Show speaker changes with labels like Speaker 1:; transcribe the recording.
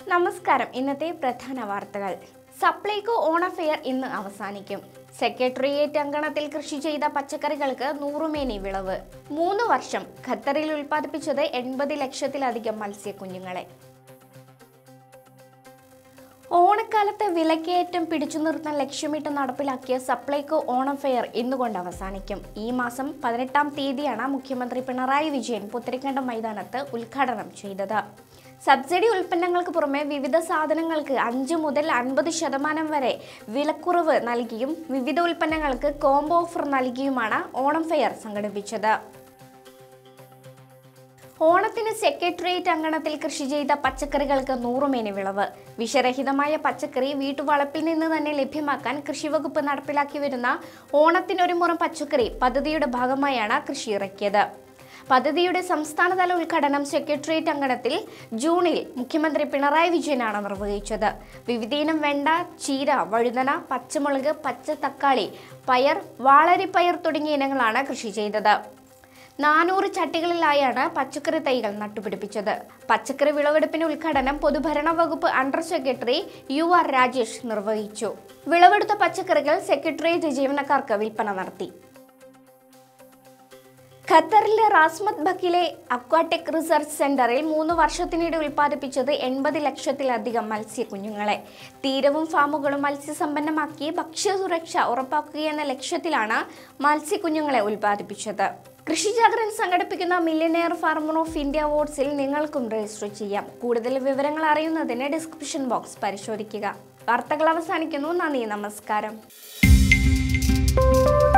Speaker 1: നമസ്കാരം ഇന്നത്തെ പ്രധാന വാർത്തകൾ സപ്ലൈകോ ഓണഫെയർ ഇന്ന് അവസാനിക്കും സെക്രട്ടേറിയറ്റ് അങ്കണത്തിൽ കൃഷി ചെയ്ത പച്ചക്കറികൾക്ക് നൂറുമേനി വിളവ് മൂന്ന് വർഷം ഖത്തറിൽ ഉൽപ്പാദിപ്പിച്ചത് എൺപത് ലക്ഷത്തിലധികം മത്സ്യക്കുഞ്ഞുങ്ങളെ ഓണക്കാലത്തെ വിലക്കയറ്റം പിടിച്ചു നിർത്താൻ ലക്ഷ്യമിട്ട് നടപ്പിലാക്കിയ സപ്ലൈകോ ഓണം ഫെയർ ഇന്നുകൊണ്ട് അവസാനിക്കും ഈ മാസം പതിനെട്ടാം തീയതിയാണ് മുഖ്യമന്ത്രി പിണറായി വിജയൻ പുത്തരിക്കണ്ടം മൈതാനത്ത് ഉദ്ഘാടനം ചെയ്തത് സബ്സിഡി ഉൽപ്പന്നങ്ങൾക്ക് പുറമെ വിവിധ സാധനങ്ങൾക്ക് അഞ്ച് മുതൽ അൻപത് ശതമാനം വരെ വിലക്കുറവ് നൽകിയും വിവിധ ഉൽപ്പന്നങ്ങൾക്ക് കോംബോ ഓഫർ നൽകിയുമാണ് ഓണം ഫെയർ സംഘടിപ്പിച്ചത് ഓണത്തിന് സെക്രട്ടേറിയറ്റ് അങ്കണത്തിൽ കൃഷി ചെയ്ത പച്ചക്കറികൾക്ക് നൂറുമേനി വിളവ് വിഷരഹിതമായ പച്ചക്കറി വീട്ടുവളപ്പിൽ നിന്ന് തന്നെ ലഭ്യമാക്കാൻ കൃഷിവകുപ്പ് നടപ്പിലാക്കി വരുന്ന ഓണത്തിനൊരു മുറം പച്ചക്കറി പദ്ധതിയുടെ ഭാഗമായാണ് കൃഷി ഇറക്കിയത് പദ്ധതിയുടെ സംസ്ഥാനതല ഉദ്ഘാടനം സെക്രട്ടേറിയറ്റ് അങ്കണത്തിൽ ജൂണിൽ മുഖ്യമന്ത്രി പിണറായി വിജയനാണ് നിർവഹിച്ചത് വിവിധയിനം വെണ്ട ചീര വഴുതന പച്ചമുളക് പച്ച തക്കാളി പയർ വാളരിപ്പയർ തുടങ്ങിയ ഇനങ്ങളാണ് കൃഷി ചെയ്തത് നാനൂറ് ചട്ടികളിലായാണ് പച്ചക്കറി തൈകൾ നട്ടുപിടിപ്പിച്ചത് പച്ചക്കറി വിളവെടുപ്പിന്റെ ഉദ്ഘാടനം പൊതുഭരണ വകുപ്പ് under secretary U R Rajesh നിർവഹിച്ചു വിളവെടുത്ത പച്ചക്കറികൾ സെക്രട്ടേറിയറ്റ് ജീവനക്കാർക്ക് വിൽപ്പന നടത്തി ഖത്തറിലെ റാസ്മത് ബക്കിലെ അക്വാട്ടിക് റിസർച്ച് സെന്ററിൽ മൂന്ന് വർഷത്തിനിടെ ഉൽപ്പാദിപ്പിച്ചത് എൺപത് ലക്ഷത്തിലധികം മത്സ്യക്കുഞ്ഞുങ്ങളെ തീരവും ഫാമുകളും മത്സ്യസമ്പന്നമാക്കി ഭക്ഷ്യസുരക്ഷ ഉറപ്പാക്കുകയെന്ന ലക്ഷ്യത്തിലാണ് മത്സ്യക്കുഞ്ഞുങ്ങളെ ഉൽപ്പാദിപ്പിച്ചത് കൃഷി ജാഗ്രൻ സംഘടിപ്പിക്കുന്ന മില്യനെയർ ഫാർമർ ഓഫ് ഇന്ത്യ അവാർഡ്സിൽ നിങ്ങൾക്കും രജിസ്റ്റർ ചെയ്യാം കൂടുതൽ വിവരങ്ങൾ അറിയുന്നതിന് ഡിസ്ക്രിപ്ഷൻ ബോക്സ് പരിശോധിക്കുക വാർത്തകൾ അവസാനിക്കുന്നു നന്ദി നമസ്കാരം